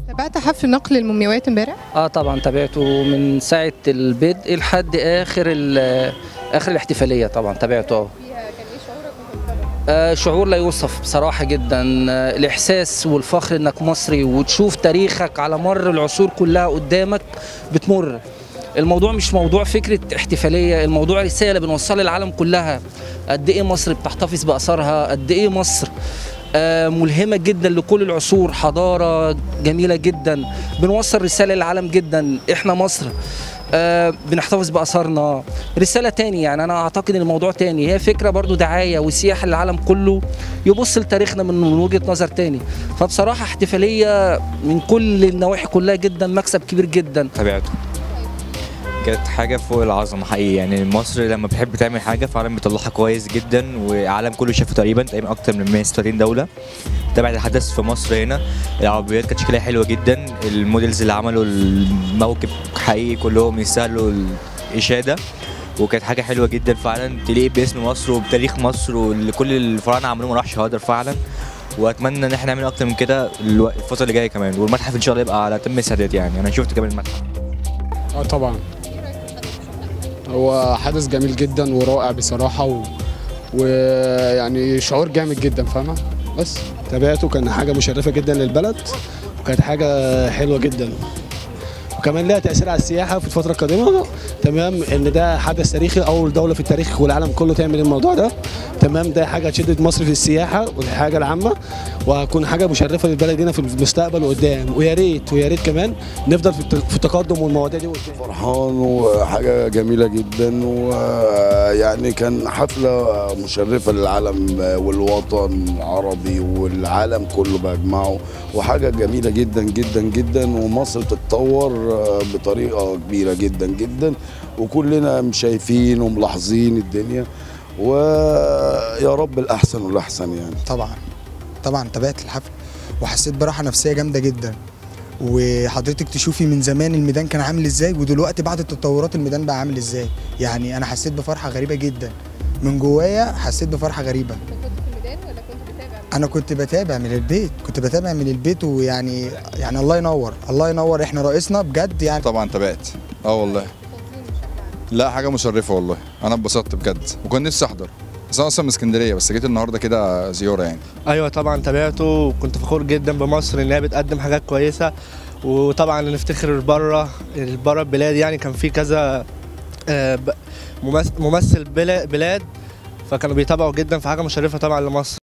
تابعت حفل نقل المومياوات امبارح؟ اه طبعا تابعته من ساعه البدء لحد اخر ال- اخر الاحتفاليه طبعا تابعته اه آه، شعور لا يوصف بصراحة جدا آه، الإحساس والفخر إنك مصري وتشوف تاريخك على مر العصور كلها قدامك بتمر الموضوع مش موضوع فكرة احتفالية الموضوع رسالة بنوصلها للعالم كلها قد إيه مصر بتحتفظ بأثارها قد إيه مصر آه، ملهمة جدا لكل العصور حضارة جميلة جدا بنوصل رسالة للعالم جدا إحنا مصر آه، بنحتفظ بأثارنا رسالة تاني يعني أنا أعتقد إن الموضوع تاني هي فكرة برضو دعاية وسياحة للعالم كله يبص لتاريخنا من من وجهة نظر تاني فبصراحة احتفالية من كل النواحي كلها جدا مكسب كبير جدا تابعته كانت حاجة فوق العظمة حقيقي يعني مصر لما بتحب تعمل حاجة فعلا بيطلعها كويس جدا والعالم كله شافه تقريبا تقريبا أكتر من 136 دولة تابعت الحدث في مصر هنا العربيات كانت شكلها حلوة جدا الموديلز اللي عملوا الموكب حقيقي كلهم يستاهلوا الإشادة وكانت حاجة حلوة جدا فعلا تليق باسم مصر وبتاريخ مصر واللي كل الفراعنة عملوه ما راحش هدر فعلا واتمنى ان احنا نعمل اكتر من كده الو- الفتره اللي جايه كمان والمتحف ان شاء الله يبقى على تم السداد يعني انا شفت كمان المتحف اه طبعا هو حدث جميل جدا ورائع بصراحة و... ويعني شعور جامد جدا فاهمة بس تابعته كان حاجة مشرفة جدا للبلد وكانت حاجة حلوة جدا وكمان لها تأثير على السياحة في الفترة القادمة تمام إن ده حدث تاريخي أول دولة في التاريخ والعالم كله تعمل الموضوع ده تمام ده حاجة تشدد مصر في السياحة والحاجة العامة وهتكون حاجة مشرفة للبلد هنا في المستقبل وقدام ويا ريت ويا ريت كمان نفضل في الت- في التقدم والمواضيع دي قدام فرحان وحاجة جميلة جدا ويعني كان حفلة مشرفة للعالم والوطن العربي والعالم كله بأجمعه وحاجة جميلة جدا جدا جدا ومصر تتطور بطريقة كبيرة جدا جدا وكلنا شايفين وملاحظين الدنيا ويا رب الأحسن والأحسن يعني طبعا طبعا تابعت الحفل وحسيت براحه نفسيه جامده جدا وحضرتك تشوفي من زمان الميدان كان عامل ازاي ودلوقتي بعد التطورات الميدان بقى عامل ازاي يعني انا حسيت بفرحه غريبه جدا من جوايا حسيت بفرحه غريبه انا كنت بتابع من البيت كنت بتابع من البيت ويعني يعني الله ينور الله ينور احنا رئيسنا بجد يعني طبعا تابعت اه والله لا حاجه مشرفه والله انا اتبسطت بجد وكنت نفسي احضر بس انا اصلا من اسكندريه بس جيت النهارده كده زياره يعني ايوه طبعا تابعته وكنت فخور جدا بمصر ان هي بتقدم حاجات كويسه وطبعا نفتخر بره بره البلاد يعني كان في كذا آه، ب- ممثل- ممثل بلا- بلاد فكانوا بيتابعوا جدا في حاجه مشرفه طبعا لمصر